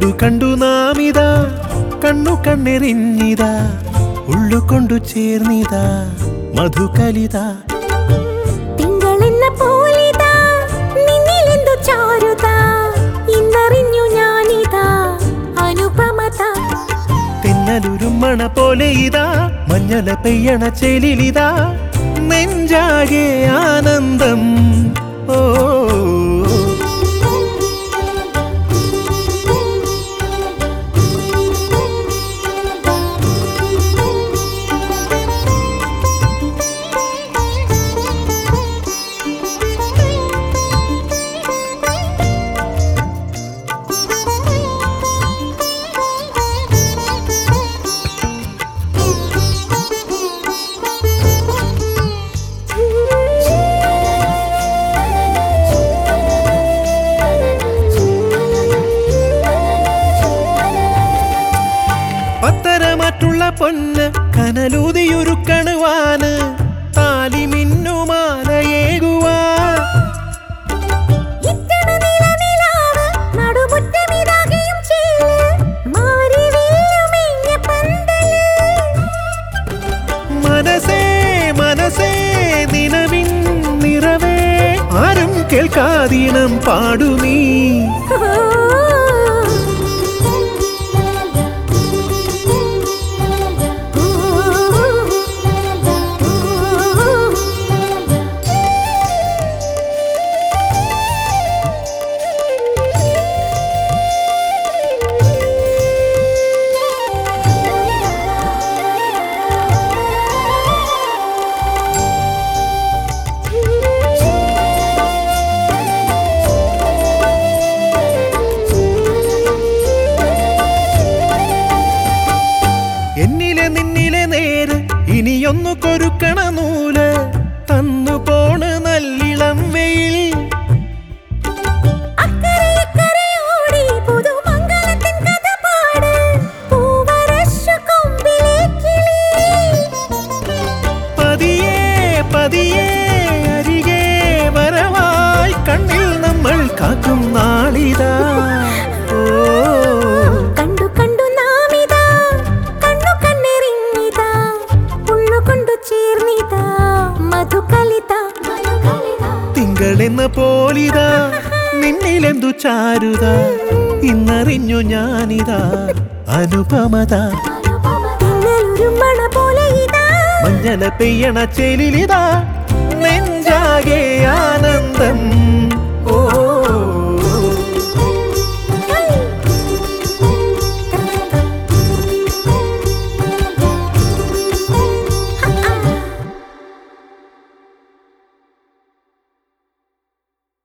കണ്ടു കണ്ടു നാമിതാ കണ്ണു കണ്ണെറിഞ്ഞിതാ ഉള്ളു കൊണ്ടു ചേർന്നിതാ മധുകലിത തിങ്കളെന്ന പോലിതാ നിന്നിലെന്തു ചാരുതാ ഇന്നറിഞ്ഞു ഞാനിതാ അനുപമത തെന്നലുരുമ്മണ പോലെ ഇതാ മഞ്ഞള പെയ്യണ ചേലിലിതാ നെഞ്ചാകെ ആനന്ദം ഓ പത്തരമാറ്റുള്ള പൊന്ന് കനലൂതിയൊരുക്കണുവാന് താലി മിന്നുമാലയേകുവാ ഇത്തണ നിലനിലാവ് നടുമുറ്റമിതാകെയും ചേല് മാറി വീഴുമെഞ്ഞ പന്തല് മനസ്സേ മനസ്സേ നിലവിൻ നിറവേ ആരും കേൾക്കാതീണം പാടുമീ എന്നിലെ നിന്നിലെ നേര് ഇനിയൊന്നു കൊരുക്കണ നൂല് തന്നു പോണ് നല്ലിളം വെയിൽ അക്കരെ ഇക്കരെ ഓടി പുതുമംഗലത്തിൻ കഥ പാട് പൂവരശു കൊമ്പിലെ കിളി പതിയെ പതിയെ അരികെ വരവായി കണ്ണിൽ നമ്മൾ കാക്കും നാളിതാ ഓ കണ്ടു കണ്ടു നാമിതാ കണ്ണു കണ്ണെറിഞ്ഞിതാ ഉള്ളു കൊണ്ടു ചേർന്നിതാ മധുകലിത തിങ്കളെന്ന പോലിതാ നിന്നിലെന്തു ചാരുത ഇന്നറിഞ്ഞു ഞാനിതാ അനുപമത തിന്നലുരുമ്പണ പോലെ ഇതാ മഞ്ഞള പെയ്യണ ചേലിലിതാ നെഞ്ചാകെ